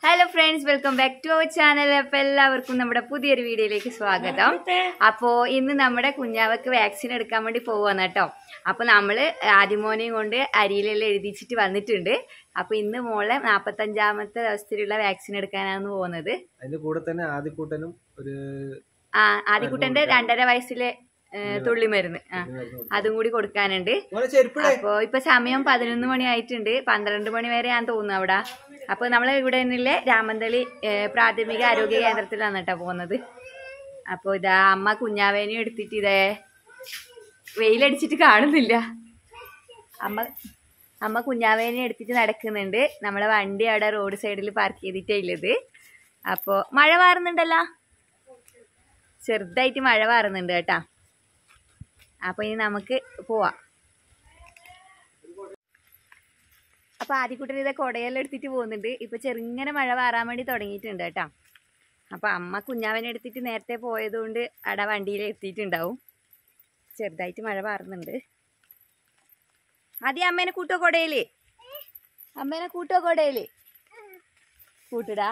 Hello friends welcome back to our channel അപ്പൊ എല്ലാവർക്കും നമ്മുടെ പുതിയൊരു വീഡിയോയിലേക്ക് സ്വാഗതം അപ്പോ ഇന്ന് നമ്മുടെ കുഞ്ഞാവക്ക് വാക്സിൻ എടുക്കാൻ വേണ്ടി പോവാണ് കേട്ടോ അപ്പൊ നമ്മള് ആദ്യമോനെയും കൊണ്ട് അരിയിലെല്ലാം എഴുതിച്ചിട്ട് വന്നിട്ടുണ്ട് അപ്പൊ ഇന്ന് മോളെ നാപ്പത്തഞ്ചാമത്തെ ദിവസത്തിലുള്ള വാക്സിൻ എടുക്കാനാണ് പോകുന്നത് അതിന്റെ കൂടെ തന്നെ ആദ്യക്കൂട്ടനും ഒരു ആ ആദ്യക്കുട്ടന്റെ രണ്ടര വയസ്സിലെ ഏ, തുള്ളിമരുന്ന് ആ അതും കൂടി കൊടുക്കാനുണ്ട് മോനെ ചെരുപ്പിടെ അപ്പോ ഇപ്പൊ സമയം പതിനൊന്ന് മണി ആയിട്ടുണ്ട് പന്ത്രണ്ട് മണി വരെ ഞാൻ തോന്നുന്നു അവിടെ അപ്പൊ നമ്മൾ ഇവിടെ നിന്നില്ലേ രാമന്തളി ഏഹ്, പ്രാഥമിക ആരോഗ്യ കേന്ദ്രത്തിലാണ് കേട്ടോ പോകുന്നത് അപ്പൊ ഇതാ അമ്മ കുഞ്ഞാവേനെയും എടുത്തിട്ട് ഇതേ വെയിലടിച്ചിട്ട് കാണുന്നില്ല അമ്മ അമ്മ കുഞ്ഞാവേനെ എടുത്തിട്ട് നടക്കുന്നുണ്ട് നമ്മളെ വണ്ടി അവിടെ റോഡ് സൈഡിൽ പാർക്ക് ചെയ്തിട്ടേ ഉള്ളത് അപ്പോൾ മഴ പാറുന്നുണ്ടല്ലോ ചെറുതായിട്ട് മഴ പാറുന്നുണ്ട് കേട്ടാ അപ്പൊ ഇനി നമുക്ക് പോവാം അപ്പൊ ആദ്യക്കുട്ടൻ ഇതെ കൊടയെല്ലാം എടുത്തിട്ട് പോകുന്നുണ്ട് ഇപ്പൊ ചെറുങ്ങനെ മഴ പാറാൻ വേണ്ടി തുടങ്ങിയിട്ടുണ്ട് കേട്ടോ അപ്പൊ അമ്മ കുഞ്ഞാവനെ എടുത്തിട്ട് നേരത്തെ പോയതുകൊണ്ട് അവിടെ വണ്ടിയിൽ എത്തിയിട്ടുണ്ടാവും ചെറുതായിട്ട് മഴ പാറുന്നുണ്ട് ആദ്യം അമ്മേനെ കൂട്ടോ കൊടയില് അമ്മേനെ കൂട്ടോ കൊടയില് കൂട്ടടാ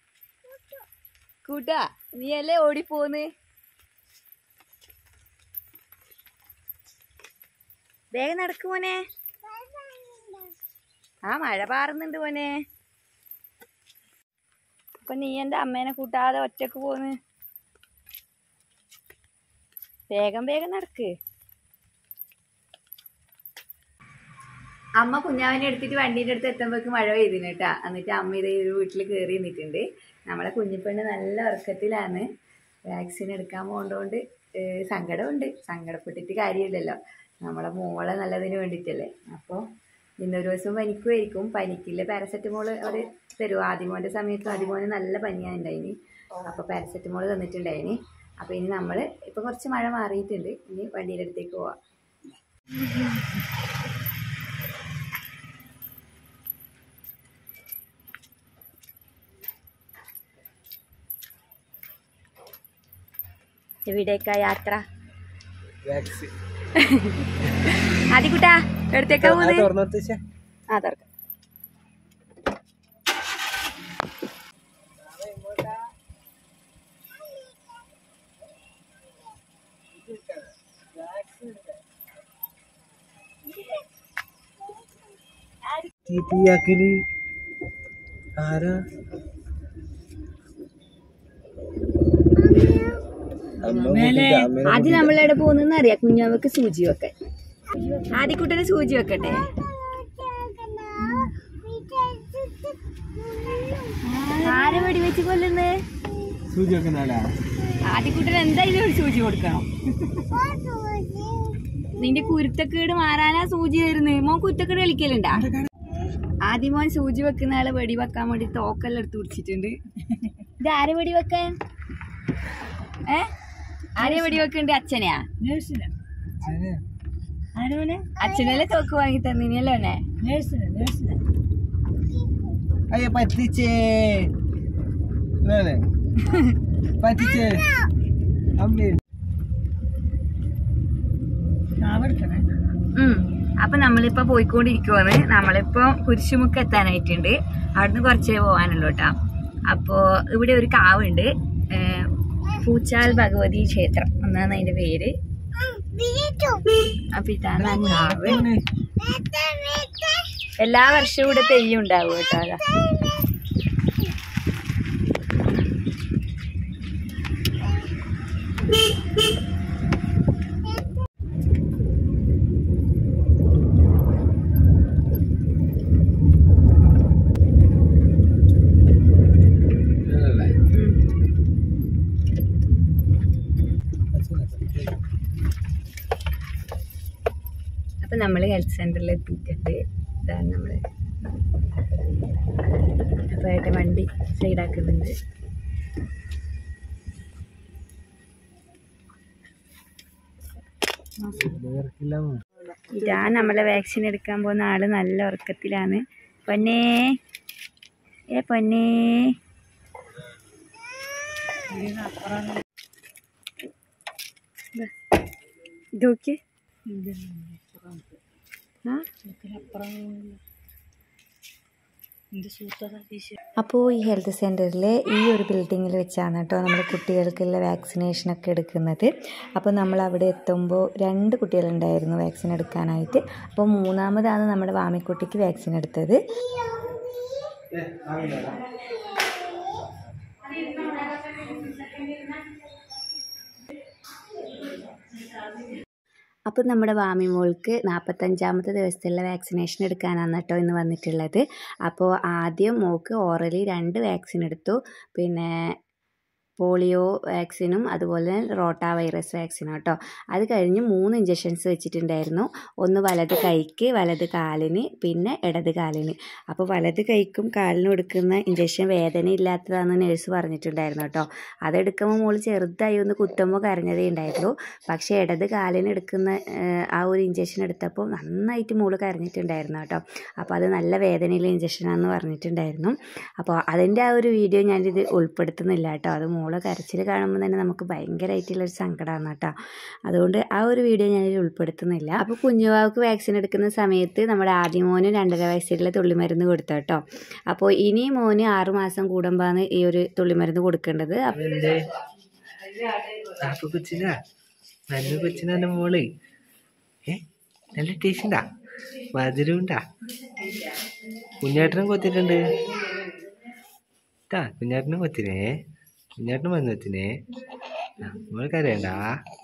കൂട്ടാ നീ അല്ലേ ഓടിപ്പോന്ന് വേഗം നടക്ക് മോനെ ആ മഴ പാറുന്നുണ്ട് മോനെ അപ്പൊ നീ എന്റെ അമ്മേനെ കൂട്ടാതെ ഒറ്റക്ക് പോന്ന് വേഗം വേഗം നടക്ക് അമ്മ കുഞ്ഞാവിനെ എടുത്തിട്ട് വണ്ടീൻ്റെ അടുത്ത് എത്തുമ്പോഴേക്ക് മഴ പെയ്തിന് കേട്ടാ എന്നിട്ട് അമ്മ ഇത് ഒരു വീട്ടിൽ കയറി നിന്നിട്ടുണ്ട് നമ്മളെ കുഞ്ഞിപ്പെണ്ണ് നല്ല ഉറക്കത്തിലാണ് വാക്സിൻ എടുക്കാൻ പോകേണ്ടതുകൊണ്ട് സങ്കടമുണ്ട് സങ്കടപ്പെട്ടിട്ട് കാര്യമില്ലല്ലോ നമ്മളെ മോളെ നല്ലതിന് വേണ്ടിയിട്ടല്ലേ അപ്പോൾ ഇന്നൊരു ദിവസം പനിക്കുമായിരിക്കും പനിക്കില്ല പാരസെറ്റമോൾ അവർ തരും ആദ്യമോൻ്റെ സമയത്ത് ആദ്യമോന് നല്ല പനിയാണ് ഉണ്ടായിന് അപ്പോൾ പാരസെറ്റമോൾ തന്നിട്ടുണ്ടായിന് അപ്പോൾ ഇനി നമ്മൾ ഇപ്പോൾ കുറച്ച് മഴ മാറിയിട്ടുണ്ട് ഇനി വണ്ടിയുടെ അടുത്തേക്ക് പോവാം എവിടേക്കാ യാത്ര വാക്സിൻ ആദ്യക്കുട്ടാ എടുത്തേക്കാ പോകുന്നത് തുറന്നെടുത്തേ ആ തുറക്കാം തീറ്റിയാക്കല് ആരാ അമ്മ കൂട്ടിട്ട് അമ്മേനെ ആദ്യം നമ്മളെവിടെ പോകുന്നെന്ന് അറിയാം കുഞ്ഞാവക്ക് സൂചി വെക്കാൻ ആദ്യക്കുട്ടന് സൂചി വെക്കട്ടെ ആരെ വെടി വെച്ച് കൊല്ലുന്നേ സൂചി വെക്കുന്നാളാ ആദ്യക്കുട്ടൻ എന്തായാലും ഒരു സൂചി കൊടുക്കണം നിന്റെ കുരുത്തക്കേട് മാറാനാ സൂചി തരുന്നത് മോൻ കുരുത്തക്കേട് കളിക്കലുണ്ടാ ആദ്യം മോൻ സൂചി വെക്കുന്ന ആള് വെടി വെക്കാൻ വേണ്ടി തോക്കെല്ലാം എടുത്ത് പിടിച്ചിട്ടുണ്ട് ഇത് ആരെ വെടി വെക്കാൻ ഏ ആരെ വെടി വെക്കണ്ട് അച്ഛനെയാ ആരോനെ അച്ഛനല്ലേ തോക്ക് വാങ്ങി തന്നിനല്ലോ എന്നെ അയ്യോ പറ്റിച്ചേ വേണേ പറ്റിച്ചേ അമ്മേ ഉം. അപ്പൊ നമ്മളിപ്പോ പോയിക്കൊണ്ടിരിക്കുവാണ് നമ്മളിപ്പോ കുരിശുമുക്ക് എത്താനായിട്ടുണ്ട് അവിടുന്ന് കുറച്ചേ പോകാനുള്ളൂ കേട്ടാ അപ്പോ ഇവിടെ ഒരു കാവുണ്ട് ഏഹ്, പൂച്ചാൽ ഭഗവതി ക്ഷേത്രം എന്നാണ് അതിന്റെ പേര് അപ്പൊ ഇതാണ് ആ കാവ് എല്ലാ വർഷവും ഇവിടെ തെയ്യം ഉണ്ടാവും കേട്ടോ അതാ അപ്പൊ നമ്മള് ഹെൽത്ത് സെന്ററിൽ എത്തിയിട്ടുണ്ട് ഇതാണ് നമ്മള് അപ്പൊ ഏട്ടൻ വണ്ടി സൈഡാക്കുന്നുണ്ട് ഇതാ നമ്മളെ വാക്സിൻ എടുക്കാൻ പോകുന്ന ആള് നല്ല ഉറക്കത്തിലാണ് പൊന്നേ ഏ പൊന്നേ ഇതൊക്കെ ആ അപ്പോൾ ഈ ഹെൽത്ത് സെൻറ്ററിൽ ഈ ഒരു ബിൽഡിങ്ങിൽ വെച്ചാണ് കേട്ടോ നമ്മൾ കുട്ടികൾക്കുള്ള വാക്സിനേഷനൊക്കെ എടുക്കുന്നത് അപ്പോൾ നമ്മൾ അവിടെ എത്തുമ്പോൾ രണ്ട് കുട്ടികളുണ്ടായിരുന്നു വാക്സിൻ എടുക്കാനായിട്ട് അപ്പോൾ മൂന്നാമതാണ് നമ്മുടെ വാമിക്കുട്ടിക്ക് വാക്സിൻ എടുത്തത് അപ്പോൾ നമ്മുടെ വാമി മോൾക്ക് നാൽപ്പത്തഞ്ചാമത്തെ ദിവസത്തുള്ള വാക്സിനേഷൻ എടുക്കാനാണ് കേട്ടോ ഇന്ന് വന്നിട്ടുള്ളത് അപ്പോൾ ആദ്യം മോൾക്ക് ഓറലി രണ്ട് വാക്സിൻ എടുത്തു പിന്നെ പോളിയോ വാക്സിനും അതുപോലെ റോട്ട വൈറസ് വാക്സിനും കേട്ടോ അത് കഴിഞ്ഞ് മൂന്ന് ഇഞ്ചക്ഷൻസ് വെച്ചിട്ടുണ്ടായിരുന്നു ഒന്ന് വലത് കൈക്ക് വലത് കാലിന് പിന്നെ ഇടത് കാലിന് അപ്പോൾ വലത് കൈക്കും കാലിനും എടുക്കുന്ന ഇഞ്ചക്ഷൻ വേദന ഇല്ലാത്തതാണെന്ന് നേഴ്സ് പറഞ്ഞിട്ടുണ്ടായിരുന്നു കേട്ടോ അതെടുക്കുമ്പോൾ മോൾ ചെറുതായി ഒന്ന് കുത്തുമ്പോൾ കരഞ്ഞതേ ഉണ്ടായിരുന്നു പക്ഷേ ഇടത് കാലിന് എടുക്കുന്ന ഏഹ്, ആ ഒരു ഇഞ്ചക്ഷൻ എടുത്തപ്പോൾ നന്നായിട്ട് മോള് കരഞ്ഞിട്ടുണ്ടായിരുന്നു കേട്ടോ അപ്പോൾ അത് നല്ല വേദനയിലെ ഇഞ്ചക്ഷനാണെന്ന് പറഞ്ഞിട്ടുണ്ടായിരുന്നു അപ്പോൾ അതിൻ്റെ ആ ഒരു വീഡിയോ ഞാനിത് ഉൾപ്പെടുത്തുന്നില്ല കേട്ടോ അത് മോളെ കരച്ചിൽ കാണുമ്പോൾ തന്നെ നമുക്ക് ഭയങ്കരമായിട്ടുള്ളൊരു സങ്കടമാണ് കേട്ടോ അതുകൊണ്ട് ആ ഒരു വീഡിയോ ഞാനിത് ഉൾപ്പെടുത്തുന്നില്ല അപ്പോൾ കുഞ്ഞുവാവക്ക് വാക്സിൻ എടുക്കുന്ന സമയത്ത് നമ്മുടെ ആദ്യ മോന് രണ്ടര വയസ്സിലുള്ള തുള്ളിമരുന്ന് കൊടുത്തു കേട്ടോ അപ്പോൾ ഇനി മോന് ആറ് മാസം കൂടുമ്പോഴാണ് ഈ ഒരു തുള്ളിമരുന്ന് കൊടുക്കേണ്ടത് അപ്പോൾ എന്തേ അപ്പൊ കൊച്ചിനാ നല്ല കൊച്ചിനാ എൻ്റെ മോള് ഏ നല്ല ടേസ്റ്റുണ്ടാ മധുരമുണ്ടാ കുഞ്ഞേട്ടനും കൊത്തിട്ടുണ്ട് ട്ടാ കുഞ്ഞേട്ടനും കൊത്തിനേ കുഞ്ഞേട്ടനും വന്ന് കൊത്തിനേ ആ, മോള് കരയണ്ടാ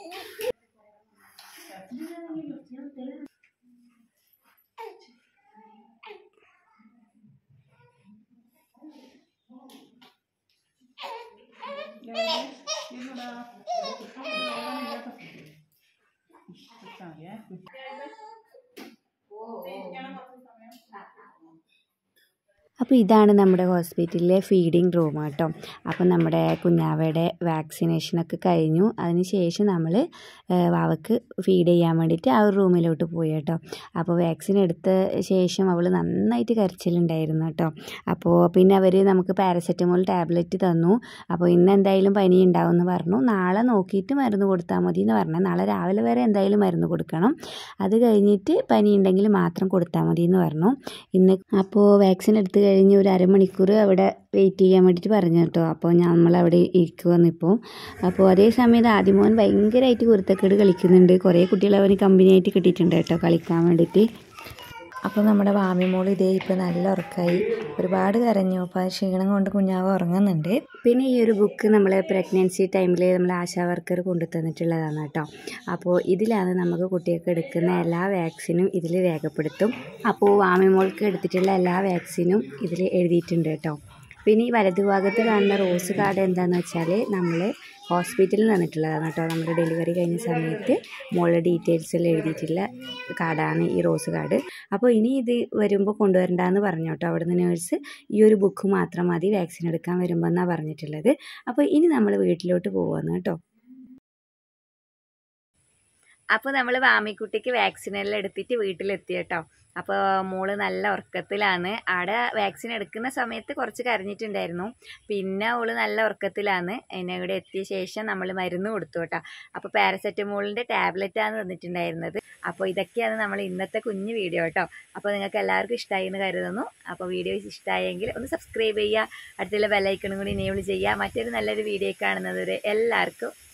അപ്പോൾ ഇതാണ് നമ്മുടെ ഹോസ്പിറ്റലിലെ ഫീഡിങ് റൂം കേട്ടോ അപ്പോൾ നമ്മുടെ കുഞ്ഞാവയുടെ വാക്സിനേഷനൊക്കെ കഴിഞ്ഞു അതിന് ശേഷം നമ്മൾ വാവക്ക് ഫീഡ് ചെയ്യാൻ വേണ്ടിയിട്ട് ആ ഒരു റൂമിലോട്ട് പോയി കേട്ടോ അപ്പോൾ വാക്സിൻ എടുത്ത ശേഷം അവൾ നന്നായിട്ട് കരച്ചിലുണ്ടായിരുന്നു കേട്ടോ അപ്പോൾ പിന്നെ അവർ നമുക്ക് പാരസെറ്റമോൾ ടാബ്ലറ്റ് തന്നു അപ്പോൾ ഇന്ന് എന്തായാലും പനി ഉണ്ടാവുമെന്ന് പറഞ്ഞു നാളെ നോക്കിയിട്ട് മരുന്ന് കൊടുത്താൽ മതി എന്ന് പറഞ്ഞു നാളെ രാവിലെ വരെ എന്തായാലും മരുന്ന് കൊടുക്കണം അത് കഴിഞ്ഞിട്ട് പനി ഉണ്ടെങ്കിൽ മാത്രം കൊടുത്താൽ മതി എന്ന് പറഞ്ഞു ഇന്ന് അപ്പോൾ വാക്സിൻ എടുത്ത് കഴിഞ്ഞ് ഒരു അരമണിക്കൂർ അവിടെ വെയിറ്റ് ചെയ്യാൻ വേണ്ടിയിട്ട് പറഞ്ഞു കേട്ടോ അപ്പോൾ നമ്മൾ അവിടെ ഇരിക്കുവന്നു ഇപ്പോൾ അപ്പോൾ അതേ സമയത്ത് ആദ്യമോൻ ഭയങ്കരമായിട്ട് കുരുത്തക്കേട് കളിക്കുന്നുണ്ട് കുറേ കുട്ടികൾ അവന് കമ്പനിയായിട്ട് കിട്ടിയിട്ടുണ്ട് കേട്ടോ കളിക്കാൻ വേണ്ടിയിട്ട് അപ്പോൾ നമ്മുടെ വാമിമോൾ ഇതേ ഇപ്പോൾ നല്ല ഉറക്കമായി ഒരുപാട് കരഞ്ഞു അപ്പോൾ ആ ക്ഷീണം കൊണ്ട് കുഞ്ഞാവ് ഉറങ്ങുന്നുണ്ട് പിന്നെ ഈ ഒരു ബുക്ക് നമ്മൾ പ്രഗ്നൻസി ടൈമിൽ നമ്മൾ ആശാ വർക്കർ കൊണ്ടു തന്നിട്ടുള്ളതാണ് കേട്ടോ അപ്പോൾ ഇതിലാണ് നമുക്ക് കുട്ടികൾക്ക് എടുക്കുന്ന എല്ലാ വാക്സിനും ഇതിൽ രേഖപ്പെടുത്തും അപ്പോൾ വാമിമോൾക്ക് എടുത്തിട്ടുള്ള എല്ലാ വാക്സിനും ഇതിൽ എഴുതിയിട്ടുണ്ട് കേട്ടോ പിന്നെ ഈ വലതുഭാഗത്ത് കാണുന്ന റോസ് കാർഡ് എന്താണെന്ന് വെച്ചാൽ നമ്മൾ ഹോസ്പിറ്റലിൽ നിന്നിട്ടുള്ളതാണ് കേട്ടോ നമ്മുടെ ഡെലിവറി കഴിഞ്ഞ സമയത്ത് മോളുടെ ഡീറ്റെയിൽസിൽ എഴുതിയിട്ടുള്ള കാർഡാണ് ഈ റോസ് കാർഡ് അപ്പോൾ ഇനി ഇത് വരുമ്പോൾ കൊണ്ടുവരണ്ടെന്ന് പറഞ്ഞു കേട്ടോ അവിടുന്ന് നേഴ്സ് ഈ ഒരു ബുക്ക് മാത്രം മതി വാക്സിൻ എടുക്കാൻ വരുമ്പോൾ എന്നാണ് പറഞ്ഞിട്ടുള്ളത് അപ്പോൾ ഇനി നമ്മൾ വീട്ടിലോട്ട് പോവാന്ന് കേട്ടോ അപ്പോൾ നമ്മൾ വാമിക്കുട്ടിക്ക് വാക്സിനെല്ലാം എടുത്തിട്ട് വീട്ടിലെത്തി കേട്ടോ അപ്പോൾ മോള് നല്ല ഉറക്കത്തിലാണ് അവിടെ വാക്സിൻ എടുക്കുന്ന സമയത്ത് കുറച്ച് കരഞ്ഞിട്ടുണ്ടായിരുന്നു പിന്നെ അവള് നല്ല ഉറക്കത്തിലാണ് എന്നെ ഇവിടെ എത്തിയ ശേഷം നമ്മൾ മരുന്ന് കൊടുത്തു കേട്ടോ അപ്പോൾ പാരസെറ്റമോളിൻ്റെ ടാബ്ലറ്റാണ് തന്നിട്ടുണ്ടായിരുന്നത് അപ്പോൾ ഇതൊക്കെയാണ് നമ്മൾ ഇന്നത്തെ കുഞ്ഞു വീഡിയോ കേട്ടോ അപ്പോൾ നിങ്ങൾക്ക് എല്ലാവർക്കും ഇഷ്ടമായി എന്ന് കരുതുന്നു അപ്പോൾ വീഡിയോ ഇഷ്ടമായെങ്കിൽ ഒന്ന് സബ്സ്ക്രൈബ് ചെയ്യുക അടുത്തുള്ള ബെല്ലൈക്കണും കൂടി എനേബിൾ ചെയ്യുക മറ്റൊരു നല്ലൊരു വീഡിയോ കാണുന്നത് വരെ എല്ലാവർക്കും